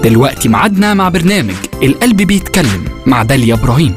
دلوقتي ميعادنا مع برنامج القلب بيتكلم مع داليا إبراهيم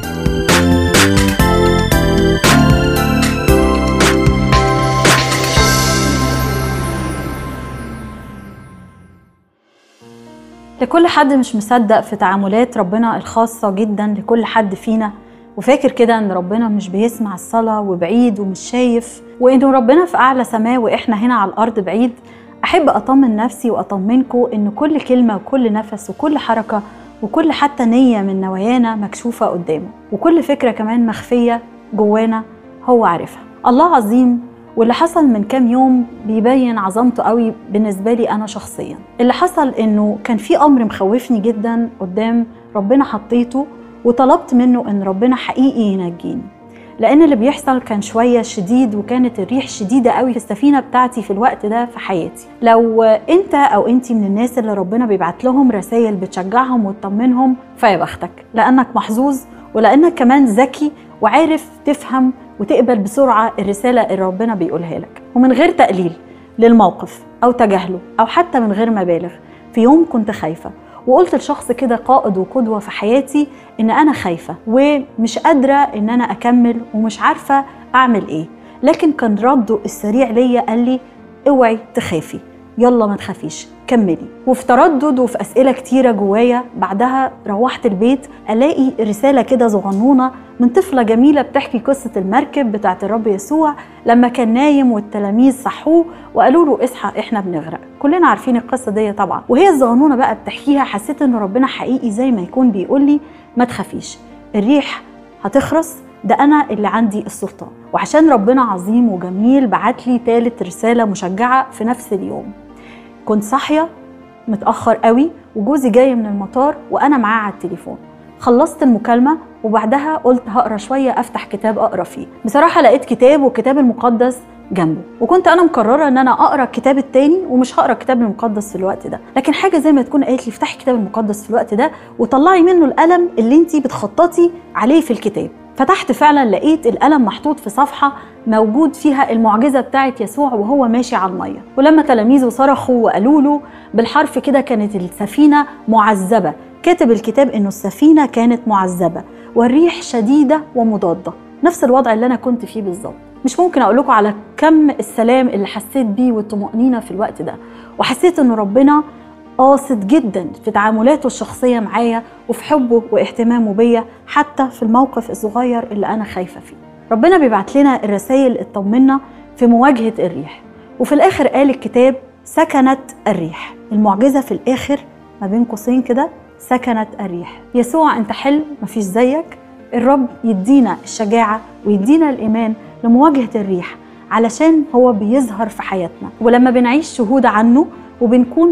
لكل حد مش مصدق في تعاملات ربنا الخاصة جدا لكل حد فينا وفاكر كده ان ربنا مش بيسمع الصلاة وبعيد ومش شايف وانه ربنا في اعلى سماء واحنا هنا على الارض بعيد احب اطمن نفسي واطمنكم ان كل كلمة وكل نفس وكل حركة وكل حتى نية من نوايانا مكشوفة قدامه وكل فكرة كمان مخفية جوانا هو عارفها الله عظيم واللي حصل من كام يوم بيبين عظمته قوي بالنسبة لي أنا شخصيا اللي حصل إنه كان في أمر مخوفني جدا قدام ربنا حطيته وطلبت منه إن ربنا حقيقي ينجيني لأن اللي بيحصل كان شوية شديد وكانت الريح شديدة قوي في السفينة بتاعتي في الوقت ده في حياتي لو أنت أو أنت من الناس اللي ربنا بيبعت لهم رسائل بتشجعهم وتطمنهم فيا بختك لأنك محظوظ ولأنك كمان ذكي وعارف تفهم وتقبل بسرعة الرسالة اللي ربنا بيقولها لك ومن غير تقليل للموقف أو تجاهله أو حتى من غير مبالغ في يوم كنت خايفة وقلت لشخص كده قائد وقدوة في حياتي إن أنا خايفة ومش قادرة إن أنا أكمل ومش عارفة أعمل إيه لكن كان رده السريع ليا قال لي اوعي تخافي يلا ما تخافيش كملي وفي تردد وفي اسئله كتيره جوايا بعدها روحت البيت الاقي رساله كده صغنونه من طفله جميله بتحكي قصه المركب بتاعه الرب يسوع لما كان نايم والتلاميذ صحوه وقالوا له اصحى احنا بنغرق كلنا عارفين القصه دي طبعا وهي الصغنونه بقى بتحكيها حسيت ان ربنا حقيقي زي ما يكون بيقول لي ما تخافيش الريح هتخرس ده انا اللي عندي السلطان وعشان ربنا عظيم وجميل بعت لي ثالث رساله مشجعه في نفس اليوم كنت صاحيه متاخر قوي وجوزي جاي من المطار وانا معاه على التليفون خلصت المكالمه وبعدها قلت هقرا شويه افتح كتاب اقرا فيه بصراحه لقيت كتاب والكتاب المقدس جنبه وكنت انا مقرره ان انا اقرا الكتاب التاني ومش هقرا الكتاب المقدس في الوقت ده لكن حاجه زي ما تكون قالت لي افتحي الكتاب المقدس في الوقت ده وطلعي منه القلم اللي انت بتخططي عليه في الكتاب فتحت فعلا لقيت القلم محطوط في صفحه موجود فيها المعجزه بتاعت يسوع وهو ماشي على الميه ولما تلاميذه صرخوا وقالوا له بالحرف كده كانت السفينه معذبه كاتب الكتاب انه السفينه كانت معذبه والريح شديده ومضاده نفس الوضع اللي انا كنت فيه بالظبط مش ممكن اقول لكم على كم السلام اللي حسيت بيه والطمانينه في الوقت ده وحسيت ان ربنا قاصد جدا في تعاملاته الشخصيه معايا وفي حبه واهتمامه بيا حتى في الموقف الصغير اللي انا خايفه فيه ربنا بيبعت لنا الرسائل الطمنا في مواجهه الريح وفي الاخر قال الكتاب سكنت الريح المعجزه في الاخر ما بين قوسين كده سكنت الريح يسوع انت حلو مفيش زيك الرب يدينا الشجاعه ويدينا الايمان لمواجهه الريح علشان هو بيظهر في حياتنا ولما بنعيش شهود عنه وبنكون